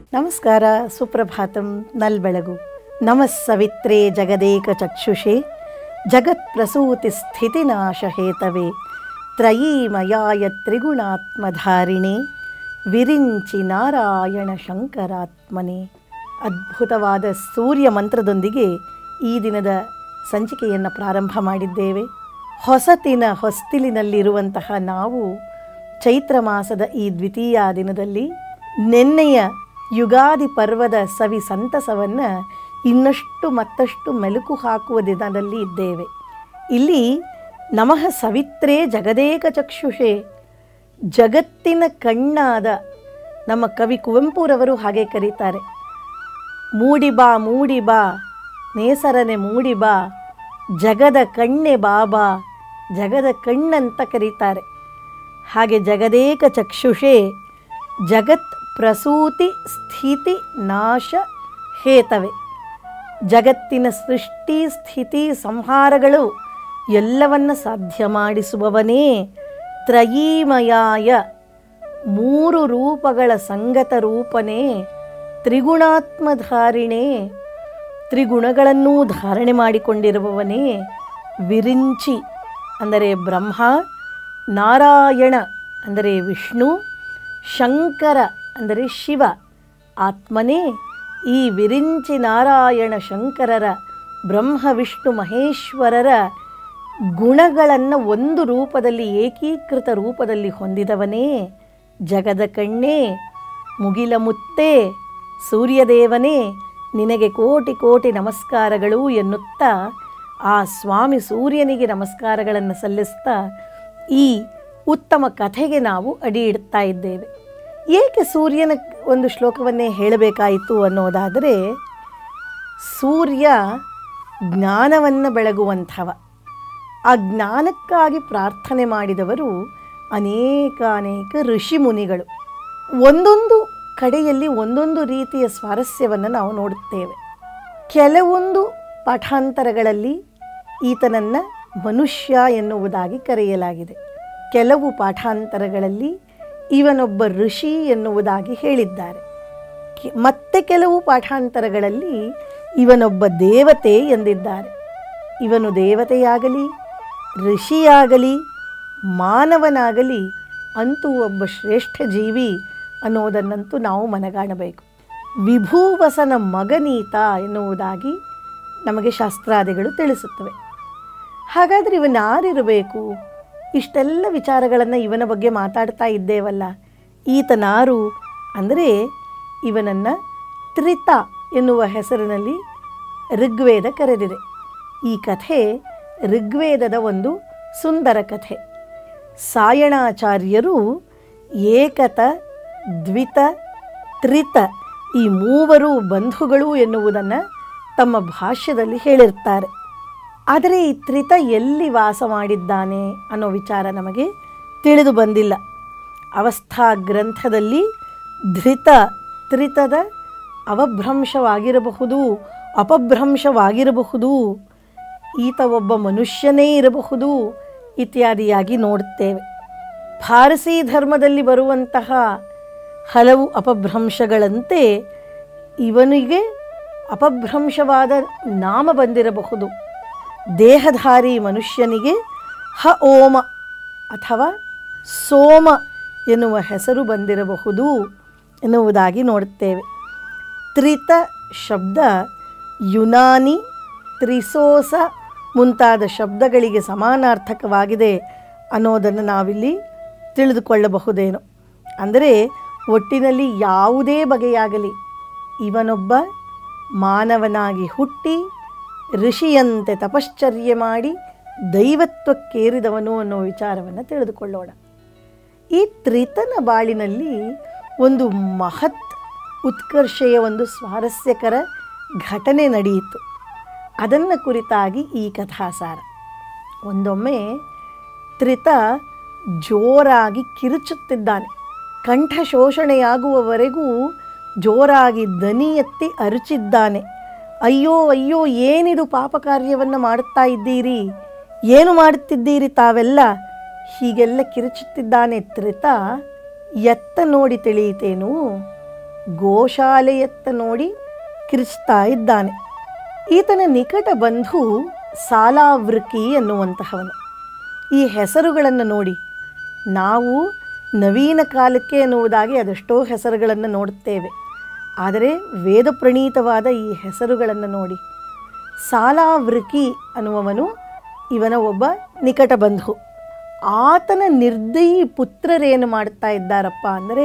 ನಮಸ್ಕಾರ ಸುಪ್ರಭಾತಂ ನಲ್ಬೆಳಗು ನಮಃ ಸವಿತ್ರೇ ಜಗದೇಕ ಚಕ್ಷುಷೆ ಜಗತ್ಪ್ರಸೂತಿ ಸ್ಥಿತಿನಾಶ ಹೇತವೇ ತ್ರಯೀಮಯಾಯ ತ್ರಿಗುಣಾತ್ಮಧಾರಿಣೆ ವಿರಿಂಚಿ ನಾರಾಯಣ ಶಂಕರಾತ್ಮನೆ ಅದ್ಭುತವಾದ ಸೂರ್ಯ ಮಂತ್ರದೊಂದಿಗೆ ಈ ದಿನದ ಸಂಚಿಕೆಯನ್ನು ಪ್ರಾರಂಭ ಮಾಡಿದ್ದೇವೆ ಹೊಸತಿನ ಹೊಸ್ತಿಲಿನಲ್ಲಿರುವಂತಹ ನಾವು ಚೈತ್ರ ಮಾಸದ ಈ ದ್ವಿತೀಯ ದಿನದಲ್ಲಿ ನಿನ್ನೆಯ ಯುಗಾದಿ ಪರ್ವದ ಸವಿ ಸಂತಸವನ್ನು ಇನ್ನಷ್ಟು ಮತ್ತಷ್ಟು ಮೆಲುಕು ಹಾಕುವ ದಿನದಲ್ಲಿ ಇದ್ದೇವೆ ಇಲ್ಲಿ ನಮಃ ಸವಿತ್ರೇ ಜಗದೇಕ ಚಕ್ಷುಷೆ ಜಗತ್ತಿನ ಕಣ್ಣಾದ ನಮ್ಮ ಕವಿ ಕುವೆಂಪುರವರು ಹಾಗೆ ಕರೀತಾರೆ ಮೂಡಿಬಾ ಮೂಡಿಬಾ ನೇಸರನೆ ಮೂಡಿಬಾ ಜಗದ ಕಣ್ಣೆ ಬಾಬಾ ಜಗದ ಕಣ್ಣಂತ ಕರೀತಾರೆ ಹಾಗೆ ಜಗದೇಕ ಚಕ್ಷುಷೆ ಜಗತ್ ಪ್ರಸೂತಿ ಸ್ಥಿತಿ ನಾಶ ಹೇತವೆ ಜಗತ್ತಿನ ಸೃಷ್ಟಿ ಸ್ಥಿತಿ ಸಂಹಾರಗಳು ಎಲ್ಲವನ್ನ ಸಾಧ್ಯ ಮಾಡಿಸುವವನೇ ತ್ರಯೀಮಯಾಯ ಮೂರು ರೂಪಗಳ ಸಂಗತ ರೂಪನೇ ತ್ರಿಗುಣಾತ್ಮಧಾರಿಣೆ ತ್ರಿಗುಣಗಳನ್ನೂ ಧಾರಣೆ ಮಾಡಿಕೊಂಡಿರುವವನೇ ವಿರಿಂಚಿ ಅಂದರೆ ಬ್ರಹ್ಮ ನಾರಾಯಣ ಅಂದರೆ ವಿಷ್ಣು ಶಂಕರ ಅಂದರೆ ಶಿವ ಆತ್ಮನೇ ಈ ವಿರಿಂಚಿ ನಾರಾಯಣ ಶಂಕರರ ಬ್ರಹ್ಮ ವಿಷ್ಣು ಮಹೇಶ್ವರರ ಗುಣಗಳನ್ನು ಒಂದು ರೂಪದಲ್ಲಿ ಏಕೀಕೃತ ರೂಪದಲ್ಲಿ ಹೊಂದಿದವನೇ ಜಗದ ಕಣ್ಣೇ ಮುಗಿಲ ಮುತ್ತೇ ಸೂರ್ಯದೇವನೇ ನಿನಗೆ ಕೋಟಿ ಕೋಟಿ ನಮಸ್ಕಾರಗಳು ಎನ್ನುತ್ತಾ ಆ ಸ್ವಾಮಿ ಸೂರ್ಯನಿಗೆ ನಮಸ್ಕಾರಗಳನ್ನು ಸಲ್ಲಿಸ್ತಾ ಈ ಉತ್ತಮ ಕಥೆಗೆ ನಾವು ಅಡಿ ಇಡ್ತಾ ಇದ್ದೇವೆ ಏಕೆ ಸೂರ್ಯನ ಒಂದು ಶ್ಲೋಕವನ್ನೇ ಹೇಳಬೇಕಾಯಿತು ಅನ್ನೋದಾದರೆ ಸೂರ್ಯ ಜ್ಞಾನವನ್ನು ಬೆಳಗುವಂಥವ ಆ ಜ್ಞಾನಕ್ಕಾಗಿ ಪ್ರಾರ್ಥನೆ ಮಾಡಿದವರು ಅನೇಕ ಅನೇಕ ಋಷಿ ಮುನಿಗಳು ಒಂದೊಂದು ಕಡೆಯಲ್ಲಿ ಒಂದೊಂದು ರೀತಿಯ ಸ್ವಾರಸ್ಯವನ್ನು ನಾವು ನೋಡುತ್ತೇವೆ ಕೆಲವೊಂದು ಪಾಠಾಂತರಗಳಲ್ಲಿ ಈತನನ್ನು ಮನುಷ್ಯ ಎನ್ನುವುದಾಗಿ ಕರೆಯಲಾಗಿದೆ ಕೆಲವು ಪಾಠಾಂತರಗಳಲ್ಲಿ ಇವನೊಬ್ಬ ಋಷಿ ಎನ್ನುವುದಾಗಿ ಹೇಳಿದ್ದಾರೆ ಕೆ- ಮತ್ತೆ ಕೆಲವು ಪಾಠಾಂತರಗಳಲ್ಲಿ ಇವನೊಬ್ಬ ದೇವತೆ ಎಂದಿದ್ದಾರೆ ಇವನು ದೇವತೆಯಾಗಲಿ ಋಷಿಯಾಗಲಿ ಮಾನವನಾಗಲಿ ಅಂತೂ ಒಬ್ಬ ಶ್ರೇಷ್ಠ ಜೀವಿ ಅನ್ನೋದನ್ನಂತೂ ನಾವು ಮನಗಾಣಬೇಕು ವಿಭೂವಸನ ಮಗನೀತ ಎನ್ನುವುದಾಗಿ ನಮಗೆ ಶಾಸ್ತ್ರಾದಿಗಳು ತಿಳಿಸುತ್ತವೆ ಹಾಗಾದರೆ ಇವನು ಯಾರಿರಬೇಕು ಇಷ್ಟೆಲ್ಲ ವಿಚಾರಗಳನ್ನು ಇವನ ಬಗ್ಗೆ ಮಾತಾಡ್ತಾ ಇದ್ದೇವಲ್ಲ ಈತನಾರು ಅಂದರೆ ಇವನನ್ನು ತ್ರಿತ ಎನ್ನುವ ಹೆಸರಿನಲ್ಲಿ ಋಗ್ವೇದ ಕರೆದಿದೆ ಈ ಕಥೆ ಋಗ್ವೇದದ ಒಂದು ಸುಂದರ ಕಥೆ ಸಾಯಣಾಚಾರ್ಯರು ಏಕತ ದ್ವಿತ ತ್ರಿತ ಈ ಮೂವರು ಬಂಧುಗಳು ಎನ್ನುವುದನ್ನು ತಮ್ಮ ಭಾಷ್ಯದಲ್ಲಿ ಹೇಳಿರ್ತಾರೆ ಆದರೆ ಈ ತ್ರಿತ ಎಲ್ಲಿ ವಾಸ ಮಾಡಿದ್ದಾನೆ ಅನ್ನೋ ವಿಚಾರ ನಮಗೆ ತಿಳಿದು ಬಂದಿಲ್ಲ ಅವಸ್ಥಾ ಗ್ರಂಥದಲ್ಲಿ ಧೃತ ತ್ರಿತದ ಅವಭ್ರಂಶವಾಗಿರಬಹುದು ಅಪಭ್ರಂಶವಾಗಿರಬಹುದು ಈತ ಒಬ್ಬ ಮನುಷ್ಯನೇ ಇರಬಹುದು ಇತ್ಯಾದಿಯಾಗಿ ನೋಡುತ್ತೇವೆ ಫಾರಸಿ ಧರ್ಮದಲ್ಲಿ ಬರುವಂತಹ ಹಲವು ಅಪಭ್ರಂಶಗಳಂತೆ ಇವನಿಗೆ ಅಪಭ್ರಂಶವಾದ ನಾಮ ಬಂದಿರಬಹುದು ದೇಹಧಾರಿ ಮನುಷ್ಯನಿಗೆ ಹ ಓಮ ಅಥವಾ ಸೋಮ ಎನ್ನುವ ಹೆಸರು ಬಂದಿರಬಹುದು ಎನ್ನುವುದಾಗಿ ನೋಡುತ್ತೇವೆ ತ್ರಿತ ಶಬ್ದ ಯುನಾನಿ ತ್ರಿಸೋಸ ಮುಂತಾದ ಶಬ್ದಗಳಿಗೆ ಸಮಾನಾರ್ಥಕವಾಗಿದೆ ಅನ್ನೋದನ್ನು ನಾವಿಲ್ಲಿ ತಿಳಿದುಕೊಳ್ಳಬಹುದೇನೋ ಅಂದರೆ ಒಟ್ಟಿನಲ್ಲಿ ಯಾವುದೇ ಬಗೆಯಾಗಲಿ ಇವನೊಬ್ಬ ಮಾನವನಾಗಿ ಹುಟ್ಟಿ ಋಷಿಯಂತೆ ತಪಶ್ಚರ್ಯೆ ಮಾಡಿ ದೈವತ್ವಕ್ಕೇರಿದವನು ಅನ್ನೋ ವಿಚಾರವನ್ನು ತಿಳಿದುಕೊಳ್ಳೋಣ ಈ ತ್ರಿತನ ಬಾಳಿನಲ್ಲಿ ಒಂದು ಮಹತ್ ಉತ್ಕರ್ಷೆಯ ಒಂದು ಸ್ವಾರಸ್ಯಕರ ಘಟನೆ ನಡೆಯಿತು ಅದನ್ನು ಕುರಿತಾಗಿ ಈ ಕಥಾಸಾರ ಒಂದೊಮ್ಮೆ ತ್ರಿತ ಜೋರಾಗಿ ಕಿರುಚುತ್ತಿದ್ದಾನೆ ಕಂಠ ಶೋಷಣೆಯಾಗುವವರೆಗೂ ಜೋರಾಗಿ ದನಿ ಎತ್ತಿ ಅರಚಿದ್ದಾನೆ ಅಯ್ಯೋ ಅಯ್ಯೋ ಏನಿದು ಪಾಪ ಕಾರ್ಯವನ್ನು ಮಾಡುತ್ತಾ ಇದ್ದೀರಿ ಏನು ಮಾಡುತ್ತಿದ್ದೀರಿ ತಾವೆಲ್ಲ ಹೀಗೆಲ್ಲ ಕಿರುಚುತ್ತಿದ್ದಾನೆ ತ್ರಿತ ಎತ್ತ ನೋಡಿ ತಿಳಿಯಿತೇನು ಗೋಶಾಲೆಯತ್ತ ನೋಡಿ ಕಿರಿಚ್ತಾ ಇದ್ದಾನೆ ಈತನ ನಿಕಟ ಬಂಧು ಸಾಲಾವೃಕಿ ಎನ್ನುವಂತಹವನು ಈ ಹೆಸರುಗಳನ್ನು ನೋಡಿ ನಾವು ನವೀನ ಕಾಲಕ್ಕೆ ಎನ್ನುವುದಾಗಿ ಅದೆಷ್ಟೋ ಹೆಸರುಗಳನ್ನು ನೋಡುತ್ತೇವೆ ಆದರೆ ವೇದ ಪ್ರಣೀತವಾದ ಈ ಹೆಸರುಗಳನ್ನು ನೋಡಿ ಸಾಲಾವೃಕಿ ಅನ್ನುವವನು ಇವನ ಒಬ್ಬ ನಿಕಟ ಬಂಧು ಆತನ ನಿರ್ದಯಿ ಪುತ್ರರೇನು ಮಾಡ್ತಾ ಇದ್ದಾರಪ್ಪ ಅಂದರೆ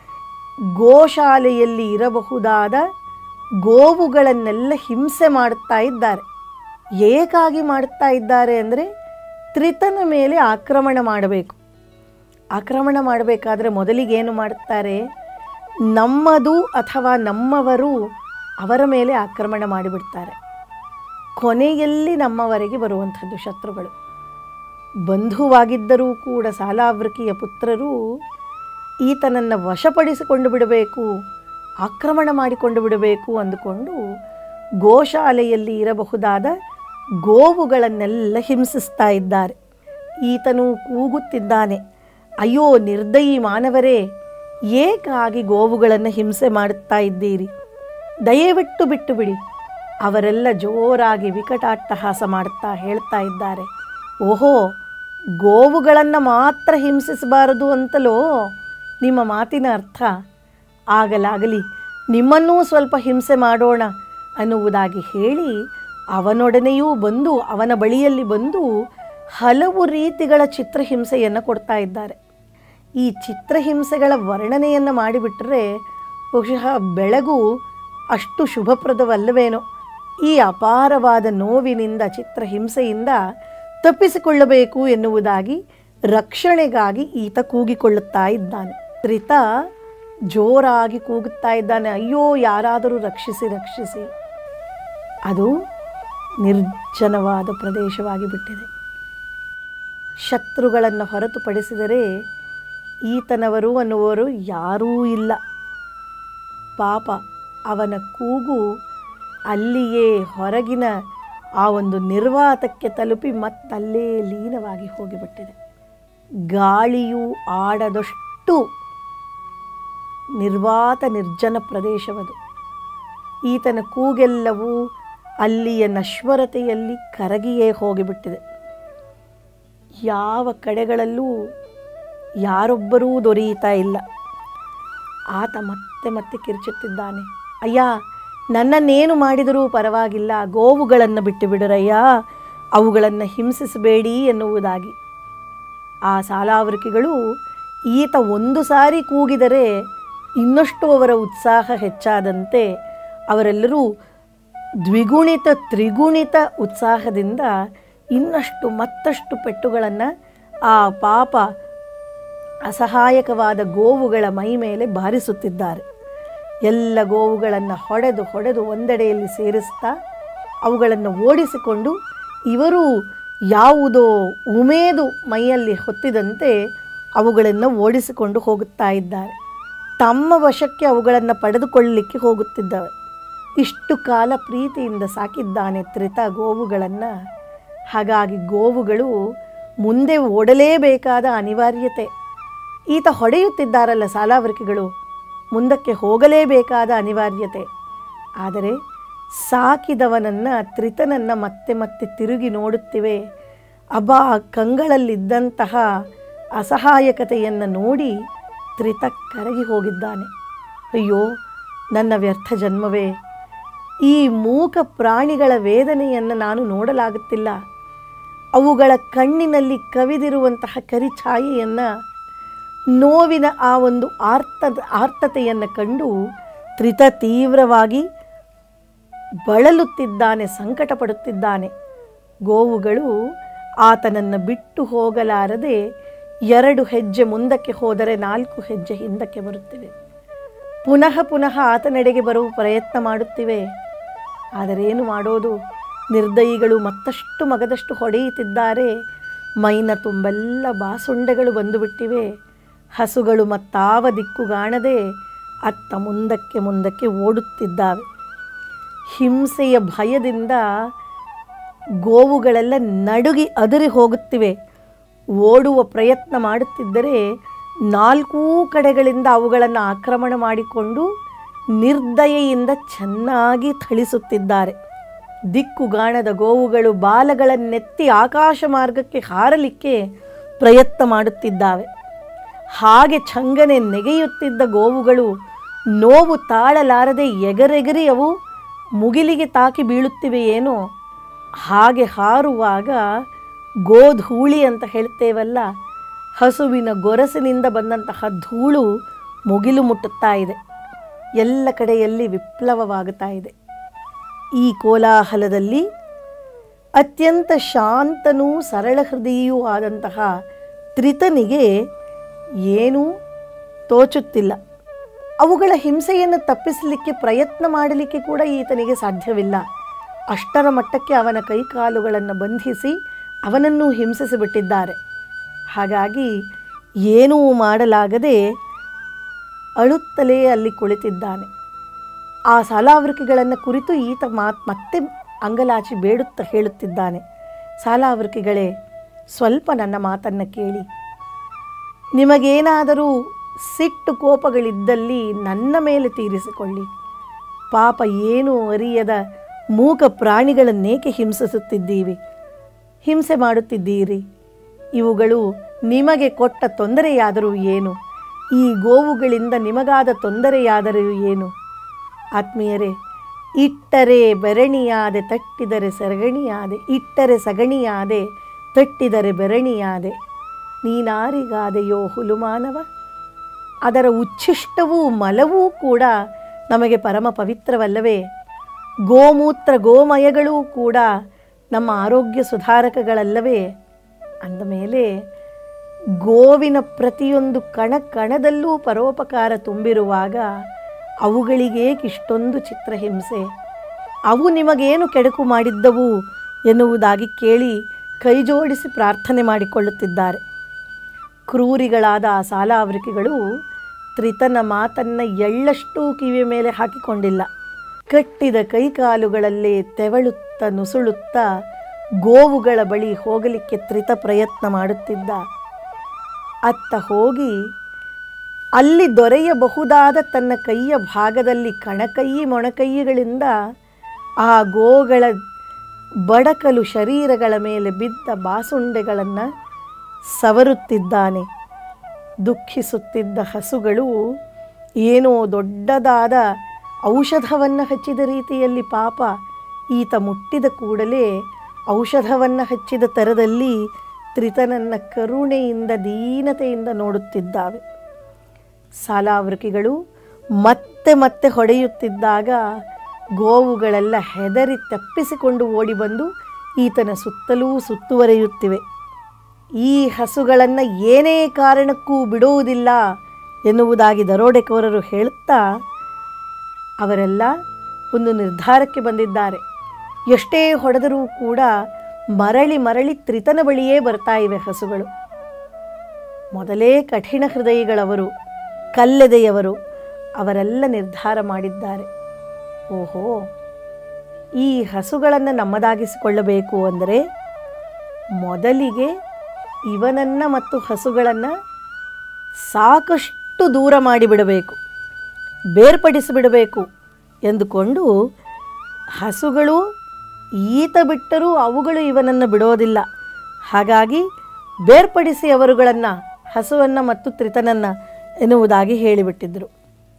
ಗೋಶಾಲೆಯಲ್ಲಿ ಇರಬಹುದಾದ ಗೋವುಗಳನ್ನೆಲ್ಲ ಹಿಂಸೆ ಮಾಡುತ್ತಾ ಇದ್ದಾರೆ ಏಕಾಗಿ ಮಾಡುತ್ತಾ ಇದ್ದಾರೆ ಅಂದರೆ ತ್ರಿತನ ಮೇಲೆ ಆಕ್ರಮಣ ಮಾಡಬೇಕು ಆಕ್ರಮಣ ಮಾಡಬೇಕಾದ್ರೆ ಮೊದಲಿಗೇನು ಮಾಡುತ್ತಾರೆ ನಮ್ಮದು ಅಥವಾ ನಮ್ಮವರು ಅವರ ಮೇಲೆ ಆಕ್ರಮಣ ಮಾಡಿಬಿಡ್ತಾರೆ ಕೊನೆಯಲ್ಲಿ ನಮ್ಮವರೆಗೆ ಬರುವಂಥದ್ದು ಶತ್ರುಗಳು ಬಂಧುವಾಗಿದ್ದರೂ ಕೂಡ ಸಾಲಾವೃಕಿಯ ಪುತ್ರರು ಈತನನ್ನು ವಶಪಡಿಸಿಕೊಂಡು ಬಿಡಬೇಕು ಆಕ್ರಮಣ ಮಾಡಿಕೊಂಡು ಬಿಡಬೇಕು ಅಂದುಕೊಂಡು ಗೋಶಾಲೆಯಲ್ಲಿ ಇರಬಹುದಾದ ಗೋವುಗಳನ್ನೆಲ್ಲ ಹಿಂಸಿಸ್ತಾ ಇದ್ದಾರೆ ಈತನು ಕೂಗುತ್ತಿದ್ದಾನೆ ಅಯ್ಯೋ ನಿರ್ದಯಿ ಮಾನವರೇ ಏಕಾಗಿ ಗೋವುಗಳನ್ನು ಹಿಂಸೆ ಮಾಡುತ್ತಾ ಇದ್ದೀರಿ ದಯವಿಟ್ಟು ಬಿಟ್ಟು ಬಿಡಿ ಅವರೆಲ್ಲ ಜೋರಾಗಿ ವಿಕಟಾಟ್ಟಹಾಸ ಮಾಡುತ್ತಾ ಹೇಳ್ತಾ ಇದ್ದಾರೆ ಓಹೋ ಗೋವುಗಳನ್ನು ಮಾತ್ರ ಹಿಂಸಿಸಬಾರದು ಅಂತಲೋ ನಿಮ್ಮ ಮಾತಿನ ಅರ್ಥ ಆಗಲಾಗಲಿ ನಿಮ್ಮನ್ನೂ ಸ್ವಲ್ಪ ಹಿಂಸೆ ಮಾಡೋಣ ಅನ್ನುವುದಾಗಿ ಹೇಳಿ ಅವನೊಡನೆಯೂ ಬಂದು ಅವನ ಬಳಿಯಲ್ಲಿ ಬಂದು ಹಲವು ರೀತಿಗಳ ಚಿತ್ರಹಿಂಸೆಯನ್ನು ಕೊಡ್ತಾ ಇದ್ದಾರೆ ಈ ಚಿತ್ರಹಿಂಸೆಗಳ ವರ್ಣನೆಯನ್ನು ಮಾಡಿಬಿಟ್ರೆ ಬಹುಶಃ ಬೆಳಗು ಅಷ್ಟು ಶುಭಪ್ರದವಲ್ಲವೇನೋ ಈ ಅಪಾರವಾದ ನೋವಿನಿಂದ ಚಿತ್ರಹಿಂಸೆಯಿಂದ ತಪ್ಪಿಸಿಕೊಳ್ಳಬೇಕು ಎನ್ನುವುದಾಗಿ ರಕ್ಷಣೆಗಾಗಿ ಈತ ಕೂಗಿಕೊಳ್ಳುತ್ತಾ ಇದ್ದಾನೆ ತ್ರಿತ ಜೋರಾಗಿ ಕೂಗುತ್ತಾ ಇದ್ದಾನೆ ಅಯ್ಯೋ ಯಾರಾದರೂ ರಕ್ಷಿಸಿ ರಕ್ಷಿಸಿ ಅದು ನಿರ್ಜನವಾದ ಪ್ರದೇಶವಾಗಿ ಬಿಟ್ಟಿದೆ ಶತ್ರುಗಳನ್ನು ಹೊರತುಪಡಿಸಿದರೆ ಈತನವರು ಅನ್ನುವರು ಯಾರೂ ಇಲ್ಲ ಪಾಪ ಅವನ ಕೂಗು ಅಲ್ಲಿಯೇ ಹೊರಗಿನ ಆ ಒಂದು ನಿರ್ವಾತಕ್ಕೆ ತಲುಪಿ ಮತ್ತಲ್ಲೇ ಲೀನವಾಗಿ ಹೋಗಿಬಿಟ್ಟಿದೆ ಗಾಳಿಯು ಆಡದಷ್ಟು ನಿರ್ವಾತ ನಿರ್ಜನ ಪ್ರದೇಶವದು ಈತನ ಕೂಗೆಲ್ಲವೂ ಅಲ್ಲಿಯ ನಶ್ವರತೆಯಲ್ಲಿ ಕರಗಿಯೇ ಹೋಗಿಬಿಟ್ಟಿದೆ ಯಾವ ಕಡೆಗಳಲ್ಲೂ ಯಾರೊಬ್ಬರೂ ದೊರೆಯುತ್ತಾ ಇಲ್ಲ ಆತ ಮತ್ತೆ ಮತ್ತೆ ಕಿರುಚುತ್ತಿದ್ದಾನೆ ಅಯ್ಯ ನನ್ನನ್ನೇನು ಮಾಡಿದರೂ ಪರವಾಗಿಲ್ಲ ಗೋವುಗಳನ್ನು ಬಿಟ್ಟು ಬಿಡರಯ್ಯ ಅವುಗಳನ್ನು ಹಿಂಸಿಸಬೇಡಿ ಎನ್ನುವುದಾಗಿ ಆ ಸಾಲಾವೃಕಿಗಳು ಈತ ಒಂದು ಸಾರಿ ಕೂಗಿದರೆ ಇನ್ನಷ್ಟು ಅವರ ಉತ್ಸಾಹ ಹೆಚ್ಚಾದಂತೆ ಅವರೆಲ್ಲರೂ ದ್ವಿಗುಣಿತ ತ್ರಿಗುಣಿತ ಉತ್ಸಾಹದಿಂದ ಇನ್ನಷ್ಟು ಮತ್ತಷ್ಟು ಪೆಟ್ಟುಗಳನ್ನು ಆ ಪಾಪ ಅಸಹಾಯಕವಾದ ಗೋವುಗಳ ಮೈ ಮೇಲೆ ಬಾರಿಸುತ್ತಿದ್ದಾರೆ ಎಲ್ಲ ಗೋವುಗಳನ್ನು ಹೊಡೆದು ಹೊಡೆದು ಒಂದೆಡೆಯಲ್ಲಿ ಸೇರಿಸ್ತಾ ಅವುಗಳನ್ನು ಓಡಿಸಿಕೊಂಡು ಇವರು ಯಾವುದೋ ಉಮೇದು ಮೈಯಲ್ಲಿ ಹೊತ್ತಿದಂತೆ ಅವುಗಳನ್ನು ಓಡಿಸಿಕೊಂಡು ಹೋಗುತ್ತಾ ಇದ್ದಾರೆ ತಮ್ಮ ವಶಕ್ಕೆ ಅವುಗಳನ್ನು ಪಡೆದುಕೊಳ್ಳಲಿಕ್ಕೆ ಹೋಗುತ್ತಿದ್ದವೆ ಇಷ್ಟು ಕಾಲ ಪ್ರೀತಿಯಿಂದ ಸಾಕಿದ್ದಾನೆ ತ್ರಿತ ಗೋವುಗಳನ್ನು ಹಾಗಾಗಿ ಗೋವುಗಳು ಮುಂದೆ ಓಡಲೇಬೇಕಾದ ಅನಿವಾರ್ಯತೆ ಈತ ಹೊಡೆಯುತ್ತಿದ್ದಾರಲ್ಲ ಸಾಲಾವರಿಕೆಗಳು ಮುಂದಕ್ಕೆ ಹೋಗಲೇಬೇಕಾದ ಅನಿವಾರ್ಯತೆ ಆದರೆ ಸಾಕಿದವನನ್ನು ತ್ರಿತನನ್ನು ಮತ್ತೆ ಮತ್ತೆ ತಿರುಗಿ ನೋಡುತ್ತಿವೆ ಅಬ್ಬ ಆ ಕಂಗಳಲ್ಲಿದ್ದಂತಹ ಅಸಹಾಯಕತೆಯನ್ನು ನೋಡಿ ತ್ರಿತ ಕರಗಿ ಹೋಗಿದ್ದಾನೆ ಅಯ್ಯೋ ನನ್ನ ವ್ಯರ್ಥ ಜನ್ಮವೇ ಈ ಮೂಕ ಪ್ರಾಣಿಗಳ ವೇದನೆಯನ್ನು ನಾನು ನೋಡಲಾಗುತ್ತಿಲ್ಲ ಅವುಗಳ ಕಣ್ಣಿನಲ್ಲಿ ಕವಿದಿರುವಂತಹ ಕರಿಛಾಯೆಯನ್ನು ನೋವಿನ ಆ ಒಂದು ಆರ್ತದ ಆರ್ತತೆಯನ್ನು ಕಂಡು ತ್ರಿತ ತೀವ್ರವಾಗಿ ಬಳಲುತ್ತಿದ್ದಾನೆ ಸಂಕಟ ಪಡುತ್ತಿದ್ದಾನೆ ಗೋವುಗಳು ಆತನನ್ನು ಬಿಟ್ಟು ಹೋಗಲಾರದೆ ಎರಡು ಹೆಜ್ಜೆ ಮುಂದಕ್ಕೆ ಹೋದರೆ ನಾಲ್ಕು ಹೆಜ್ಜೆ ಹಿಂದಕ್ಕೆ ಬರುತ್ತಿವೆ ಪುನಃ ಪುನಃ ಆತನೆಡೆಗೆ ಬರುವ ಪ್ರಯತ್ನ ಮಾಡುತ್ತಿವೆ ಆದರೇನು ಮಾಡೋದು ನಿರ್ದಯಿಗಳು ಮತ್ತಷ್ಟು ಮಗದಷ್ಟು ಹೊಡೆಯುತ್ತಿದ್ದಾರೆ ಮೈನ ತುಂಬೆಲ್ಲ ಬಾಸುಂಡೆಗಳು ಬಂದುಬಿಟ್ಟಿವೆ ಹಸುಗಳು ಮತ್ತಾವ ದಿಕ್ಕುಗಾಣದೆ ಅತ್ತ ಮುಂದಕ್ಕೆ ಮುಂದಕ್ಕೆ ಓಡುತ್ತಿದ್ದಾವೆ ಹಿಂಸೆಯ ಭಯದಿಂದ ಗೋವುಗಳೆಲ್ಲ ನಡುಗಿ ಅದರಿ ಹೋಗುತ್ತಿವೆ ಓಡುವ ಪ್ರಯತ್ನ ಮಾಡುತ್ತಿದ್ದರೆ ನಾಲ್ಕೂ ಕಡೆಗಳಿಂದ ಅವುಗಳನ್ನು ಆಕ್ರಮಣ ಮಾಡಿಕೊಂಡು ನಿರ್ದಯೆಯಿಂದ ಚೆನ್ನಾಗಿ ಥಳಿಸುತ್ತಿದ್ದಾರೆ ದಿಕ್ಕುಗಾಣದ ಗೋವುಗಳು ಬಾಲಗಳನ್ನೆತ್ತಿ ಆಕಾಶ ಮಾರ್ಗಕ್ಕೆ ಹಾರಲಿಕ್ಕೆ ಪ್ರಯತ್ನ ಮಾಡುತ್ತಿದ್ದಾವೆ ಹಾಗೆ ಚಂಗನೆ ನೆಗೆಯುತ್ತಿದ್ದ ಗೋವುಗಳು ನೋವು ತಾಳಲಾರದೆ ಎಗರೆಗರಿ ಅವು ಮುಗಿಲಿಗೆ ತಾಕಿ ಬೀಳುತ್ತಿವೆಯೇನೋ ಹಾಗೆ ಹಾರುವಾಗ ಗೋಧೂಳಿ ಅಂತ ಹೇಳ್ತೇವಲ್ಲ ಹಸುವಿನ ಗೊರಸಿನಿಂದ ಬಂದಂತಹ ಧೂಳು ಮುಗಿಲು ಮುಟ್ಟುತ್ತಾ ಇದೆ ಎಲ್ಲ ಕಡೆಯಲ್ಲಿ ವಿಪ್ಲವವಾಗುತ್ತಾ ಇದೆ ಈ ಕೋಲಾಹಲದಲ್ಲಿ ಅತ್ಯಂತ ಶಾಂತನೂ ಸರಳ ಹೃದಯಿಯೂ ಆದಂತಹ ತ್ರಿತನಿಗೆ ಏನೂ ತೋಚುತ್ತಿಲ್ಲ ಅವುಗಳ ಹಿಂಸೆಯನ್ನು ತಪ್ಪಿಸಲಿಕ್ಕೆ ಪ್ರಯತ್ನ ಮಾಡಲಿಕ್ಕೆ ಕೂಡ ಈತನಿಗೆ ಸಾಧ್ಯವಿಲ್ಲ ಅಷ್ಟರ ಮಟ್ಟಕ್ಕೆ ಅವನ ಕೈಕಾಲುಗಳನ್ನು ಬಂಧಿಸಿ ಅವನನ್ನು ಹಿಂಸಿಸಿಬಿಟ್ಟಿದ್ದಾರೆ ಹಾಗಾಗಿ ಏನೂ ಮಾಡಲಾಗದೆ ಅಳುತ್ತಲೇ ಅಲ್ಲಿ ಕುಳಿತಿದ್ದಾನೆ ಆ ಸಾಲಾವೃಕಿಗಳನ್ನು ಕುರಿತು ಈತ ಮಾತ್ ಮತ್ತೆ ಅಂಗಲಾಚಿ ಬೇಡುತ್ತಾ ಹೇಳುತ್ತಿದ್ದಾನೆ ಸಾಲಾವೃಕಿಗಳೇ ಸ್ವಲ್ಪ ನನ್ನ ಮಾತನ್ನು ಕೇಳಿ ನಿಮಗೇನಾದರೂ ಸಿಟ್ಟು ಕೋಪಗಳಿದ್ದಲ್ಲಿ ನನ್ನ ಮೇಲೆ ತೀರಿಸಿಕೊಳ್ಳಿ ಪಾಪ ಏನೂ ಅರಿಯದ ಮೂಕ ಪ್ರಾಣಿಗಳನ್ನೇಕೆ ಹಿಂಸಿಸುತ್ತಿದ್ದೀವಿ ಹಿಂಸೆ ಮಾಡುತ್ತಿದ್ದೀರಿ ಇವುಗಳು ನಿಮಗೆ ಕೊಟ್ಟ ತೊಂದರೆಯಾದರೂ ಏನು ಈ ಗೋವುಗಳಿಂದ ನಿಮಗಾದ ತೊಂದರೆಯಾದರೂ ಏನು ಆತ್ಮೀಯರೇ ಇಟ್ಟರೆ ಬೆರಣಿಯಾದೆ ತಟ್ಟಿದರೆ ಸಗಣಿಯಾದೆ ಇಟ್ಟರೆ ಸಗಣಿಯಾದೆ ತಟ್ಟಿದರೆ ಬೆರಣಿಯಾದೆ ನೀನಾರಿಗಾದೆಯೋ ಹುಲುಮಾನವ ಅದರ ಉಚ್ಛಿಷ್ಟವೂ ಮಲವೂ ಕೂಡ ನಮಗೆ ಪರಮ ಪವಿತ್ರವಲ್ಲವೇ ಗೋಮೂತ್ರ ಗೋಮಯಗಳೂ ಕೂಡ ನಮ್ಮ ಆರೋಗ್ಯ ಸುಧಾರಕಗಳಲ್ಲವೇ ಅಂದಮೇಲೆ ಗೋವಿನ ಪ್ರತಿಯೊಂದು ಕಣ ಕಣದಲ್ಲೂ ಪರೋಪಕಾರ ತುಂಬಿರುವಾಗ ಅವುಗಳಿಗೇಕಿಷ್ಟೊಂದು ಚಿತ್ರಹಿಂಸೆ ಅವು ನಿಮಗೇನು ಕೆಡುಕು ಮಾಡಿದ್ದವು ಎನ್ನುವುದಾಗಿ ಕೇಳಿ ಕೈಜೋಡಿಸಿ ಪ್ರಾರ್ಥನೆ ಮಾಡಿಕೊಳ್ಳುತ್ತಿದ್ದಾರೆ ಕ್ರೂರಿಗಳಾದ ಆ ಸಾಲಾವೃಕಿಗಳು ತ್ರಿತನ ಮಾತನ್ನು ಎಳ್ಳಷ್ಟೂ ಕಿವಿಯ ಮೇಲೆ ಹಾಕಿಕೊಂಡಿಲ್ಲ ಕಟ್ಟಿದ ಕೈಕಾಲುಗಳಲ್ಲೇ ತೆವಳುತ್ತಾ ನುಸುಳುತ್ತಾ ಗೋವುಗಳ ಬಳಿ ಹೋಗಲಿಕ್ಕೆ ತ್ರಿತ ಪ್ರಯತ್ನ ಮಾಡುತ್ತಿದ್ದ ಅತ್ತ ಹೋಗಿ ಅಲ್ಲಿ ದೊರೆಯಬಹುದಾದ ತನ್ನ ಕೈಯ ಭಾಗದಲ್ಲಿ ಕಣಕೈ ಮೊಣಕೈಗಳಿಂದ ಆ ಗೋಗಳ ಬಡಕಲು ಶರೀರಗಳ ಮೇಲೆ ಬಿದ್ದ ಬಾಸುಂಡೆಗಳನ್ನು ಸವರುತ್ತಿದ್ದಾನೆ ದುಃಖಿಸುತ್ತಿದ್ದ ಹಸುಗಳು ಏನೋ ದೊಡ್ಡದಾದ ಔಷಧವನ್ನು ಹಚ್ಚಿದ ರೀತಿಯಲ್ಲಿ ಪಾಪ ಈತ ಮುಟ್ಟಿದ ಕೂಡಲೇ ಔಷಧವನ್ನು ಹಚ್ಚಿದ ಥರದಲ್ಲಿ ತ್ರಿತನನ್ನ ಕರುಣೆಯಿಂದ ದೀನತೆಯಿಂದ ನೋಡುತ್ತಿದ್ದಾವೆ ಸಾಲಾವೃಕಿಗಳು ಮತ್ತೆ ಮತ್ತೆ ಹೊಡೆಯುತ್ತಿದ್ದಾಗ ಗೋವುಗಳೆಲ್ಲ ಹೆದರಿ ತಪ್ಪಿಸಿಕೊಂಡು ಓಡಿ ಬಂದು ಈತನ ಸುತ್ತಲೂ ಸುತ್ತುವರಿಯುತ್ತಿವೆ ಈ ಹಸುಗಳನ್ನು ಏನೇ ಕಾರಣಕ್ಕೂ ಬಿಡುವುದಿಲ್ಲ ಎನ್ನುವುದಾಗಿ ದರೋಡೆಕೋರರು ಹೇಳುತ್ತಾ ಅವರೆಲ್ಲ ಒಂದು ನಿರ್ಧಾರಕ್ಕೆ ಬಂದಿದ್ದಾರೆ ಎಷ್ಟೇ ಹೊಡೆದರೂ ಕೂಡ ಮರಳಿ ಮರಳಿ ತ್ರಿತನ ಬಳಿಯೇ ಬರ್ತಾ ಇವೆ ಹಸುಗಳು ಮೊದಲೇ ಕಠಿಣ ಹೃದಯಿಗಳವರು ಕಲ್ಲೆದೆಯವರು ಅವರೆಲ್ಲ ನಿರ್ಧಾರ ಮಾಡಿದ್ದಾರೆ ಓಹೋ ಈ ಹಸುಗಳನ್ನು ನಮ್ಮದಾಗಿಸಿಕೊಳ್ಳಬೇಕು ಅಂದರೆ ಮೊದಲಿಗೆ ಇವನನ್ನು ಮತ್ತು ಹಸುಗಳನ್ನು ಸಾಕಷ್ಟು ದೂರ ಮಾಡಿಬಿಡಬೇಕು ಬೇರ್ಪಡಿಸಿಬಿಡಬೇಕು ಎಂದುಕೊಂಡು ಹಸುಗಳು ಈತ ಬಿಟ್ಟರೂ ಅವುಗಳು ಇವನನ್ನು ಬಿಡೋದಿಲ್ಲ ಹಾಗಾಗಿ ಬೇರ್ಪಡಿಸಿ ಅವರುಗಳನ್ನು ಹಸುವನ್ನು ಮತ್ತು ತ್ರಿತನನ್ನು ಎನ್ನುವುದಾಗಿ ಹೇಳಿಬಿಟ್ಟಿದ್ದರು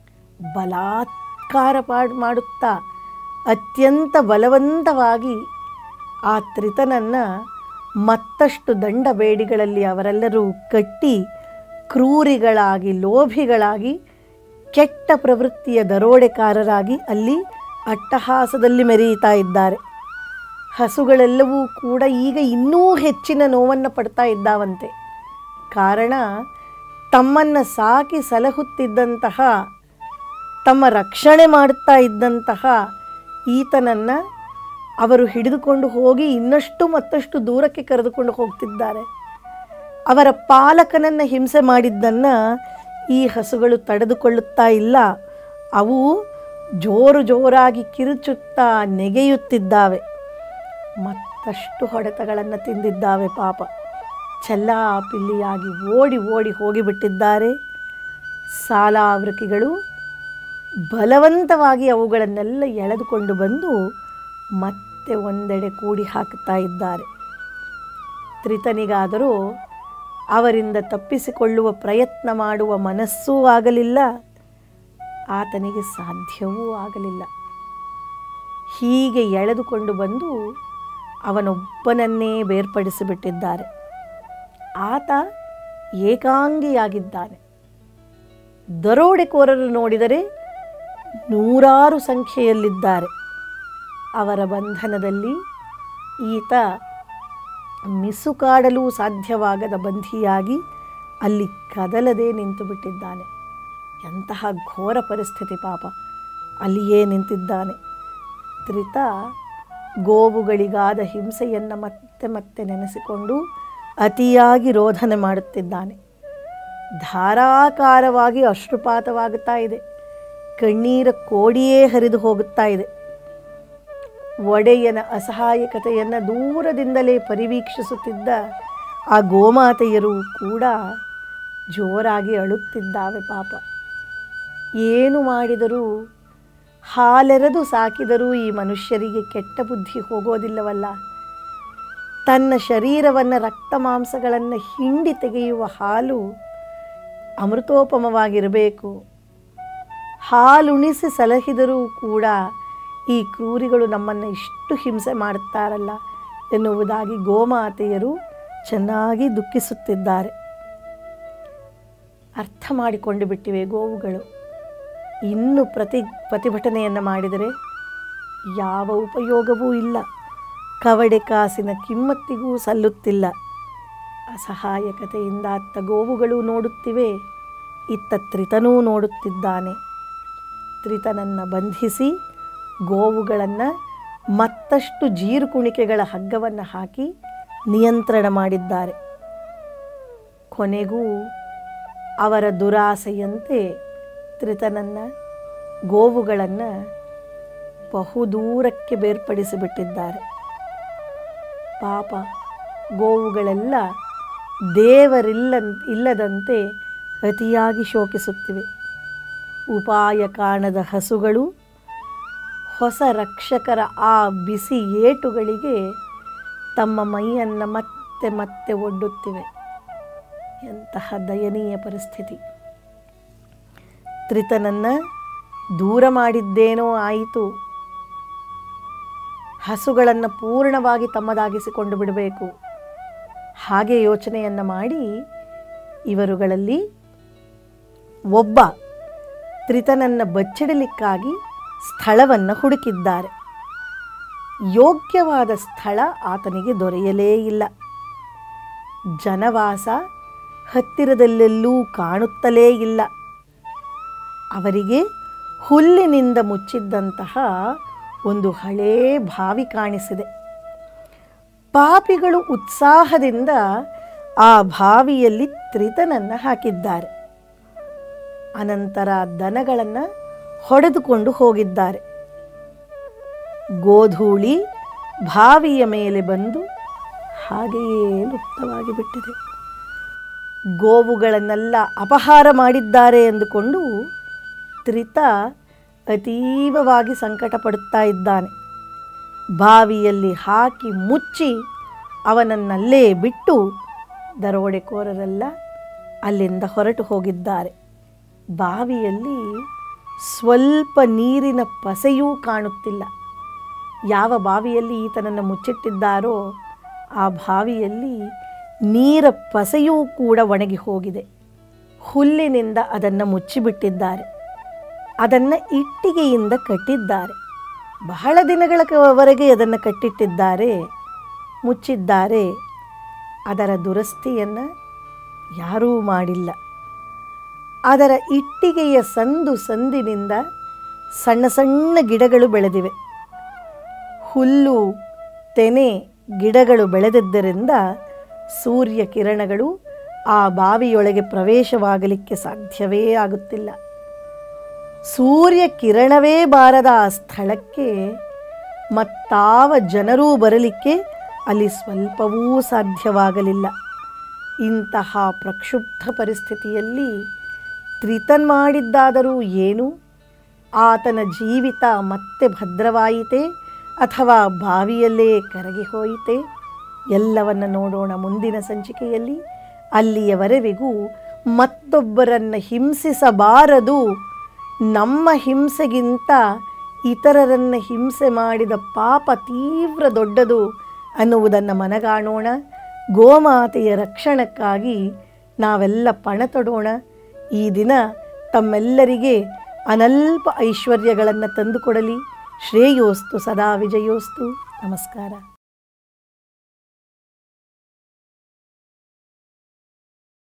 ಬಲಾತ್ಕಾರ ಪಾಡ್ ಮಾಡುತ್ತಾ ಅತ್ಯಂತ ಬಲವಂತವಾಗಿ ಆ ತ್ರಿತನನ್ನು ಮತ್ತಷ್ಟು ದಂಡ ಬೇಡಿಗಳಲ್ಲಿ ಅವರೆಲ್ಲರೂ ಕಟ್ಟಿ ಕ್ರೂರಿಗಳಾಗಿ ಲೋಭಿಗಳಾಗಿ ಕೆಟ್ಟ ಪ್ರವೃತ್ತಿಯ ದರೋಡೆಕಾರರಾಗಿ ಅಲ್ಲಿ ಅಟ್ಟಹಾಸದಲ್ಲಿ ಮೆರೆಯುತ್ತಾ ಇದ್ದಾರೆ ಹಸುಗಳೆಲ್ಲವೂ ಕೂಡ ಈಗ ಇನ್ನೂ ಹೆಚ್ಚಿನ ನೋವನ್ನು ಪಡ್ತಾ ಇದ್ದಾವಂತೆ ಕಾರಣ ತಮ್ಮನ್ನು ಸಾಕಿ ಸಲಹುತ್ತಿದ್ದಂತಹ ತಮ್ಮ ರಕ್ಷಣೆ ಮಾಡುತ್ತಾ ಇದ್ದಂತಹ ಈತನನ್ನು ಅವರು ಹಿಡಿದುಕೊಂಡು ಹೋಗಿ ಇನ್ನಷ್ಟು ಮತ್ತಷ್ಟು ದೂರಕ್ಕೆ ಕರೆದುಕೊಂಡು ಹೋಗ್ತಿದ್ದಾರೆ ಅವರ ಪಾಲಕನನ್ನು ಹಿಂಸೆ ಮಾಡಿದ್ದನ್ನು ಈ ಹಸುಗಳು ತಡೆದುಕೊಳ್ಳುತ್ತಾ ಇಲ್ಲ ಅವು ಜೋರು ಜೋರಾಗಿ ಕಿರುಚುತ್ತಾ ನೆಗೆಯುತ್ತಿದ್ದಾವೆ ಮತ್ತಷ್ಟು ಹೊಡೆತಗಳನ್ನು ತಿಂದಿದ್ದಾವೆ ಪಾಪ ಚೆಲ್ಲಾಪಿಲ್ಲಿಯಾಗಿ ಓಡಿ ಓಡಿ ಹೋಗಿಬಿಟ್ಟಿದ್ದಾರೆ ಸಾಲಾವೃಕಿಗಳು ಬಲವಂತವಾಗಿ ಅವುಗಳನ್ನೆಲ್ಲ ಎಳೆದುಕೊಂಡು ಬಂದು ಮತ್ತೆ ಒಂದೆಡೆ ಕೂಡಿ ಹಾಕುತ್ತಾ ಇದ್ದಾರೆ ತ್ರಿತನಿಗಾದರೂ ಅವರಿಂದ ತಪ್ಪಿಸಿಕೊಳ್ಳುವ ಪ್ರಯತ್ನ ಮಾಡುವ ಮನಸ್ಸೂ ಆಗಲಿಲ್ಲ ಆತನಿಗೆ ಸಾಧ್ಯವೂ ಆಗಲಿಲ್ಲ ಹೀಗೆ ಎಳೆದುಕೊಂಡು ಬಂದು ಅವನೊಬ್ಬನನ್ನೇ ಬೇರ್ಪಡಿಸಿಬಿಟ್ಟಿದ್ದಾರೆ ಆತ ಏಕಾಂಗಿಯಾಗಿದ್ದಾನೆ ದರೋಡೆಕೋರರು ನೋಡಿದರೆ ನೂರಾರು ಸಂಖ್ಯೆಯಲ್ಲಿದ್ದಾರೆ ಅವರ ಬಂಧನದಲ್ಲಿ ಈತ ಮಿಸುಕಾಡಲು ಸಾಧ್ಯವಾಗದ ಬಂಧಿಯಾಗಿ ಅಲ್ಲಿ ಕದಲದೆ ನಿಂತು ಬಿಟ್ಟಿದ್ದಾನೆ ಎಂತಹ ಘೋರ ಪರಿಸ್ಥಿತಿ ಪಾಪ ಅಲ್ಲಿಯೇ ನಿಂತಿದ್ದಾನೆ ತ್ರಿತ ಗೋವುಗಳಿಗಾದ ಹಿಂಸೆಯನ್ನು ಮತ್ತೆ ಮತ್ತೆ ನೆನೆಸಿಕೊಂಡು ಅತಿಯಾಗಿ ರೋಧನೆ ಮಾಡುತ್ತಿದ್ದಾನೆ ಧಾರಾಕಾರವಾಗಿ ಅಶ್ರುಪಾತವಾಗುತ್ತಾ ಇದೆ ಕಣ್ಣೀರ ಕೋಡಿಯೇ ಹರಿದು ಹೋಗುತ್ತಾ ಇದೆ ಒಡೆಯನ ಅಸಹಾಯಕತೆಯನ್ನು ದೂರದಿಂದಲೇ ಪರಿವೀಕ್ಷಿಸುತ್ತಿದ್ದ ಆ ಗೋಮಾತೆಯರು ಕೂಡ ಜೋರಾಗಿ ಅಳುತ್ತಿದ್ದಾವೆ ಪಾಪ ಏನು ಮಾಡಿದರೂ ಹಾಲೆರೆದು ಸಾಕಿದರೂ ಈ ಮನುಷ್ಯರಿಗೆ ಕೆಟ್ಟ ಬುದ್ಧಿ ಹೋಗೋದಿಲ್ಲವಲ್ಲ ತನ್ನ ಶರೀರವನ್ನು ರಕ್ತ ಮಾಂಸಗಳನ್ನು ಹಿಂಡಿ ತೆಗೆಯುವ ಹಾಲು ಅಮೃತೋಪಮವಾಗಿರಬೇಕು ಹಾಲುಣಿಸಿ ಸಲಹಿದರೂ ಕೂಡ ಈ ಕ್ರೂರಿಗಳು ನಮ್ಮನ್ನು ಇಷ್ಟು ಹಿಂಸೆ ಮಾಡುತ್ತಾರಲ್ಲ ಎನ್ನುವುದಾಗಿ ಗೋಮಾತೆಯರು ಚೆನ್ನಾಗಿ ದುಃಖಿಸುತ್ತಿದ್ದಾರೆ ಅರ್ಥ ಮಾಡಿಕೊಂಡು ಬಿಟ್ಟಿವೆ ಗೋವುಗಳು ಇನ್ನು ಪ್ರತಿ ಪ್ರತಿಭಟನೆಯನ್ನು ಮಾಡಿದರೆ ಯಾವ ಉಪಯೋಗವೂ ಇಲ್ಲ ಕವಡೆ ಕಾಸಿನ ಕಿಮ್ಮತ್ತಿಗೂ ಸಲ್ಲುತ್ತಿಲ್ಲ ಅಸಹಾಯಕತೆಯಿಂದ ಅತ್ತ ಗೋವುಗಳು ನೋಡುತ್ತಿವೆ ಇತ್ತ ತ್ರಿತನೂ ನೋಡುತ್ತಿದ್ದಾನೆ ತ್ರಿತನನ್ನು ಬಂಧಿಸಿ ಗೋವುಗಳನ್ನು ಮತ್ತಷ್ಟು ಜೀರುಕುಣಿಕೆಗಳ ಹಗ್ಗವನ್ನು ಹಾಕಿ ನಿಯಂತ್ರಣ ಮಾಡಿದ್ದಾರೆ ಕೊನೆಗೂ ಅವರ ದುರಾಸೆಯಂತೆ ತ್ರಿತನನ್ನು ಗೋವುಗಳನ್ನು ಬಹುದೂರಕ್ಕೆ ಬೇರ್ಪಡಿಸಿಬಿಟ್ಟಿದ್ದಾರೆ ಪಾಪ ಗೋವುಗಳೆಲ್ಲ ದೇವರಿಲ್ಲ ಇಲ್ಲದಂತೆ ಅತಿಯಾಗಿ ಶೋಕಿಸುತ್ತಿವೆ ಉಪಾಯ ಕಾಣದ ಹಸುಗಳು ಹೊಸ ರಕ್ಷಕರ ಆ ಬಿಸಿ ಏಟುಗಳಿಗೆ ತಮ್ಮ ಮೈಯನ್ನು ಮತ್ತೆ ಮತ್ತೆ ಒಡ್ಡುತ್ತಿವೆ ಎಂತಹ ದಯನೀಯ ಪರಿಸ್ಥಿತಿ ತ್ರಿತನನ್ನು ದೂರ ಮಾಡಿದ್ದೇನೋ ಆಯಿತು ಹಸುಗಳನ್ನು ಪೂರ್ಣವಾಗಿ ತಮ್ಮದಾಗಿಸಿಕೊಂಡು ಬಿಡಬೇಕು ಹಾಗೆ ಯೋಚನೆಯನ್ನು ಮಾಡಿ ಇವರುಗಳಲ್ಲಿ ಒಬ್ಬ ತ್ರಿತನನ್ನು ಬಚ್ಚಿಡಲಿಕ್ಕಾಗಿ ಸ್ಥಳವನ್ನು ಹುಡುಕಿದ್ದಾರೆ ಯೋಗ್ಯವಾದ ಸ್ಥಳ ಆತನಿಗೆ ದೊರೆಯಲೇ ಇಲ್ಲ ಜನವಾಸ ಹತ್ತಿರದಲ್ಲೆಲ್ಲೂ ಕಾಣುತ್ತಲೇ ಇಲ್ಲ ಅವರಿಗೆ ಹುಲ್ಲಿನಿಂದ ಮುಚ್ಚಿದ್ದಂತಹ ಒಂದು ಹಳೇ ಬಾವಿ ಕಾಣಿಸಿದೆ ಪಾಪಿಗಳು ಉತ್ಸಾಹದಿಂದ ಆ ಬಾವಿಯಲ್ಲಿ ತ್ರಿತನನ್ನು ಹಾಕಿದ್ದಾರೆ ಅನಂತರ ದನಗಳನ್ನು ಹೊಡೆದುಕೊಂಡು ಹೋಗಿದ್ದಾರೆ ಗೋಧೂಳಿ ಬಾವಿಯ ಮೇಲೆ ಬಂದು ಹಾಗೆಯೇ ಲುಪ್ತವಾಗಿ ಬಿಟ್ಟಿದೆ ಗೋವುಗಳನ್ನೆಲ್ಲ ಅಪಹಾರ ಮಾಡಿದ್ದಾರೆ ಎಂದುಕೊಂಡು ತ್ರಿತ ಅತೀವವಾಗಿ ಸಂಕಟ ಪಡುತ್ತಾ ಇದ್ದಾನೆ ಬಾವಿಯಲ್ಲಿ ಹಾಕಿ ಮುಚ್ಚಿ ಅವನನ್ನಲ್ಲೇ ಬಿಟ್ಟು ದರೋಡೆಕೋರರೆಲ್ಲ ಅಲ್ಲಿಂದ ಹೊರಟು ಹೋಗಿದ್ದಾರೆ ಬಾವಿಯಲ್ಲಿ ಸ್ವಲ್ಪ ನೀರಿನ ಪಸೆಯೂ ಕಾಣುತ್ತಿಲ್ಲ ಯಾವ ಬಾವಿಯಲ್ಲಿ ಈತನನ್ನು ಮುಚ್ಚಿಟ್ಟಿದ್ದಾರೋ ಆ ಬಾವಿಯಲ್ಲಿ ನೀರ ಪಸೆಯೂ ಕೂಡ ಒಣಗಿ ಹೋಗಿದೆ ಹುಲ್ಲಿನಿಂದ ಅದನ್ನು ಮುಚ್ಚಿಬಿಟ್ಟಿದ್ದಾರೆ ಅದನ್ನು ಇಟ್ಟಿಗೆಯಿಂದ ಕಟ್ಟಿದ್ದಾರೆ ಬಹಳ ದಿನಗಳವರೆಗೆ ಅದನ್ನು ಕಟ್ಟಿಟ್ಟಿದ್ದಾರೆ ಮುಚ್ಚಿದ್ದಾರೆ ಅದರ ದುರಸ್ತಿಯನ್ನು ಯಾರೂ ಮಾಡಿಲ್ಲ ಅದರ ಇಟ್ಟಿಗೆಯ ಸಂದು ಸಂದಿನಿಂದ ಸಣ್ಣ ಸಣ್ಣ ಗಿಡಗಳು ಬೆಳೆದಿವೆ ಹುಲ್ಲು ತೆನೆ ಗಿಡಗಳು ಬೆಳೆದಿದ್ದರಿಂದ ಸೂರ್ಯ ಕಿರಣಗಳು ಆ ಬಾವಿಯೊಳಗೆ ಪ್ರವೇಶವಾಗಲಿಕ್ಕೆ ಸಾಧ್ಯವೇ ಆಗುತ್ತಿಲ್ಲ ಸೂರ್ಯ ಕಿರಣವೇ ಬಾರದ ಆ ಸ್ಥಳಕ್ಕೆ ಮತ್ತಾವ ಜನರೂ ಬರಲಿಕ್ಕೆ ಅಲ್ಲಿ ಸ್ವಲ್ಪವೂ ಸಾಧ್ಯವಾಗಲಿಲ್ಲ ಇಂತಹ ಪ್ರಕ್ಷುಬ್ಧ ಪರಿಸ್ಥಿತಿಯಲ್ಲಿ ತ್ರಿತನ್ ಮಾಡಿದ್ದಾದರೂ ಏನು ಆತನ ಜೀವಿತ ಮತ್ತೆ ಭದ್ರವಾಯಿತೆ ಅಥವಾ ಬಾವಿಯಲ್ಲೇ ಕರಗಿ ಹೋಯಿತೆ ಎಲ್ಲವನ್ನು ನೋಡೋಣ ಮುಂದಿನ ಸಂಚಿಕೆಯಲ್ಲಿ ಅಲ್ಲಿಯವರೆವಿಗೂ ಮತ್ತೊಬ್ಬರನ್ನು ಹಿಂಸಿಸಬಾರದು ನಮ್ಮ ಹಿಂಸೆಗಿಂತ ಇತರರನ್ನು ಹಿಂಸೆ ಮಾಡಿದ ಪಾಪ ತೀವ್ರ ದೊಡ್ಡದು ಅನ್ನುವುದನ್ನು ಮನಗಾಣೋಣ ಗೋಮಾತೆಯ ರಕ್ಷಣಕ್ಕಾಗಿ ನಾವೆಲ್ಲ ಪಣ ತೊಡೋಣ ಈ ದಿನ ತಮ್ಮೆಲ್ಲರಿಗೆ ಅನಲ್ಪ ಐಶ್ವರ್ಯಗಳನ್ನು ತಂದುಕೊಡಲಿ ಶ್ರೇಯೋಸ್ತು ಸದಾ ವಿಜಯೋಸ್ತು ನಮಸ್ಕಾರ